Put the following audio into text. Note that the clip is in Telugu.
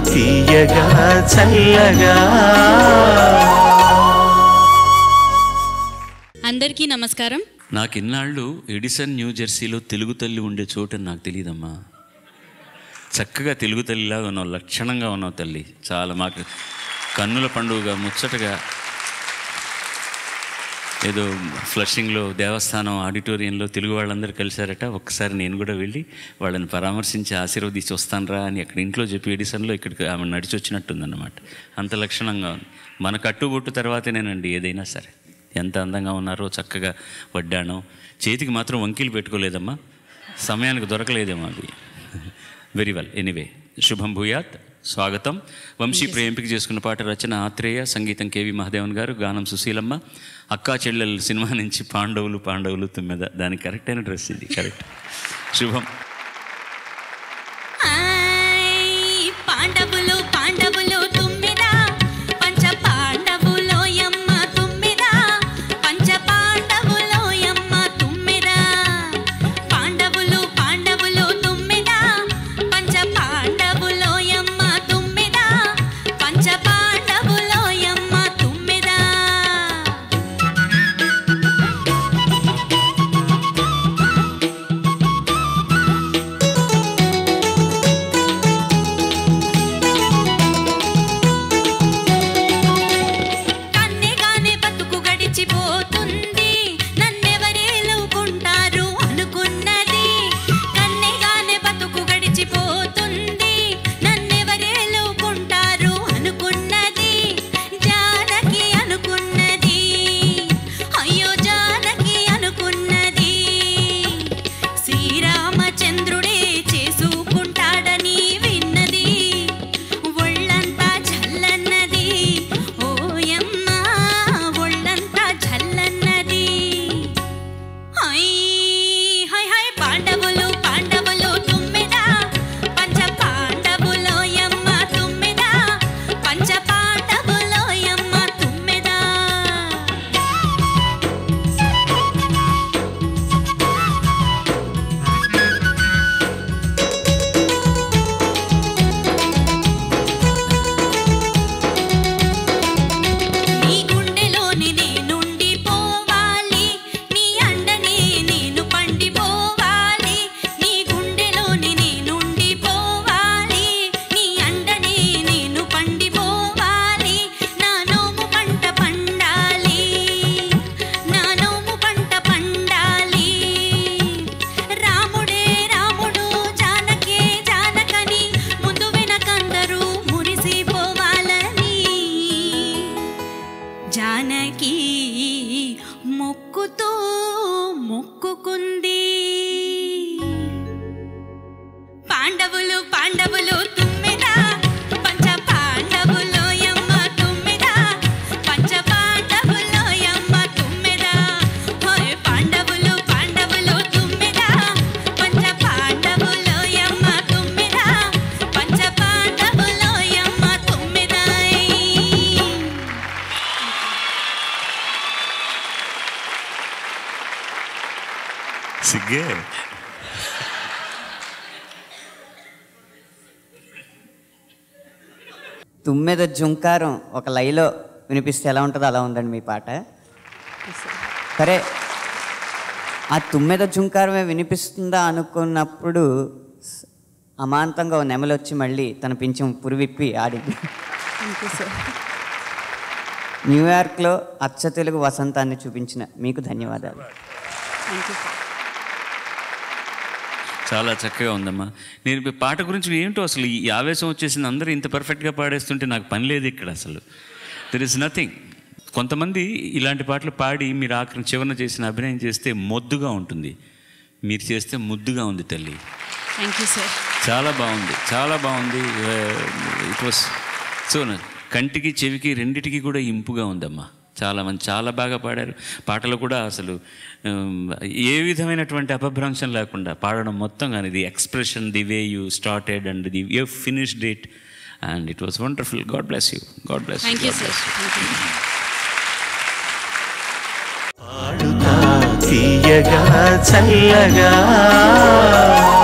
తీయగా చల్లగా అందరికీ నమస్కారం నాకు ఇన్నాళ్ళు ఎడిసన్ న్యూ జెర్సీలో తెలుగు తల్లి ఉండే చోటు అని నాకు తెలియదమ్మా చక్కగా తెలుగు తల్లిలాగా ఉన్నావు లక్షణంగా ఉన్నావు తల్లి చాలా మాకు కన్నుల పండుగగా ముచ్చటగా ఏదో ఫ్లషింగ్లో దేవస్థానం ఆడిటోరియంలో తెలుగు వాళ్ళందరూ కలిశారట ఒక్కసారి నేను కూడా వెళ్ళి వాళ్ళని పరామర్శించి ఆశీర్వదించి వస్తానరా అని అక్కడ ఇంట్లో చెప్పి ఎడిసన్లో ఇక్కడికి ఆమె నడిచి వచ్చినట్టుందన్నమాట అంత లక్షణంగా ఉంది మన కట్టుబొట్టు తర్వాతేనేనండి ఏదైనా సరే ఎంత అందంగా ఉన్నారో చక్కగా వడ్డానో చేతికి మాత్రం వంకీలు పెట్టుకోలేదమ్మా సమయానికి దొరకలేదేమో అది వెరీ వెల్ ఎనీవే శుభం భూయాత్ స్వాగతం వంశీ ప్రియ ఎంపిక చేసుకున్న పాట రచన ఆత్రేయ సంగీతం కేవి మహాదేవన్ గారు గానం సుశీలమ్మ అక్కా చెల్లెలు సినిమా నుంచి పాండవులు పాండవులు తుమ్మెద దానికి కరెక్ట్ అయిన డ్రెస్ ఇది కరెక్ట్ శుభం ఆయ్ పాండవులు పాండవులు తుమ్మిదా పంచ పాండవులోయమ్మ తుమ్మిదా పంచ పాండవులోయమ్మ తుమ్మిదా పాండవులు పాండవులు తుమ్మిదా పంచ పాండవులోయమ్మ తుమ్మిదా పంచ పాండవులోయమ్మ తుమ్మిదా కన్నెగానే బతుకు గడిచిపోతుంది నన్నెవరేలుకుంటారు అనుకున్నది కన్నెగానే బతుకు గడిచిపోతుంది నన్నెవరేలుకుంటారు అనుకున్నది జానకి అనుకున్నది అయ్యో జానకి అనుకున్నది శ్రీరామచంద్రుడే చేసుకుంటాడని విన్నది ఒళ్ళంతా చల్లన్నది ఓయమ్మ ఒళ్ళంతా చల్లన్నది హై హై హై పాండవులు పాండవులు తుమ్మిదా పంచ పాండవులోయమ్మ తుమ్మిదా పంచ పాండవులోయమ్మ తుమ్మిదా నీ గుండెలోని నేనుండి పోవాలి నీ అండనే నేను పండిపోవాలి నీ గుండెలోని నేనుండి పోవాలి నీ అండనే నేను పండిపోవాలి నా నోము పంట పండాలి నా నోము పంట పండాలి రాముడే రాముడు జానకే జానకని ముందు వెనకందరూ మురిసిపోవాలని జానకి మొక్కుతూ మొక్కుకుంది పాండవులు పాండవులు తుమ్మిదా పంచ పాండవులు యమ్మ తుమ్మిదా పంచ పాండవులు యమ్మ తుమ్మిదా హోయ్ పాండవులు పాండవులు తుమ్మిదా పంచ పాండవులు యమ్మ తుమ్మిదా పంచ పాండవులు యమ్మ తుమ్మిదా సిగ్గే తుమ్మెద జుంకారం ఒక లైలో వినిపిస్తే ఎలా ఉంటుందో అలా ఉందండి మీ పాట సరే ఆ తుమ్మెద జుంకారమే వినిపిస్తుందా అనుకున్నప్పుడు స- అమాంతంగా ఓ నెమలి వచ్చి మళ్ళీ తన పింఛం పురివిప్పి ఆడింది న్యూయార్క్లో అచ్చ తెలుగు వసంతాన్ని చూపించిన మీకు ధన్యవాదాలు చాలా చక్కగా ఉందమ్మా నేను ఈ పాట గురించి ఏంటో అసలు ఈ ఆవేశం వచ్చేసింది అందరూ ఇంత పర్ఫెక్ట్గా పాడేస్తుంటే నాకు పని లేదు ఇక్కడ అసలు దెర్ ఇస్ నథింగ్ కొంతమంది ఇలాంటి పాటలు పాడి మీరు ఆఖరి చివరన చేసిన అభినయం చేస్తే మొద్దుగా ఉంటుంది మీరు చేస్తే ముద్దుగా ఉంది తల్లి థ్యాంక్ యూ సార్ చాలా బాగుంది చాలా బాగుంది ఇట్ వాస్ సో కంటికి చెవికి రెండిటికి కూడా ఇంపుగా ఉందమ్మా చాలా మంది చాలా బాగా పాడారు పాటలు కూడా అసలు ఉమ్, ఏ విధమైనటువంటి అపభ్రంశం లేకుండా పాడడం మొత్తం కానీ the expression the way you started and the you finished it and it was wonderful God bless you God bless thank you sir thank you Padutha Theeyaga చల్లగా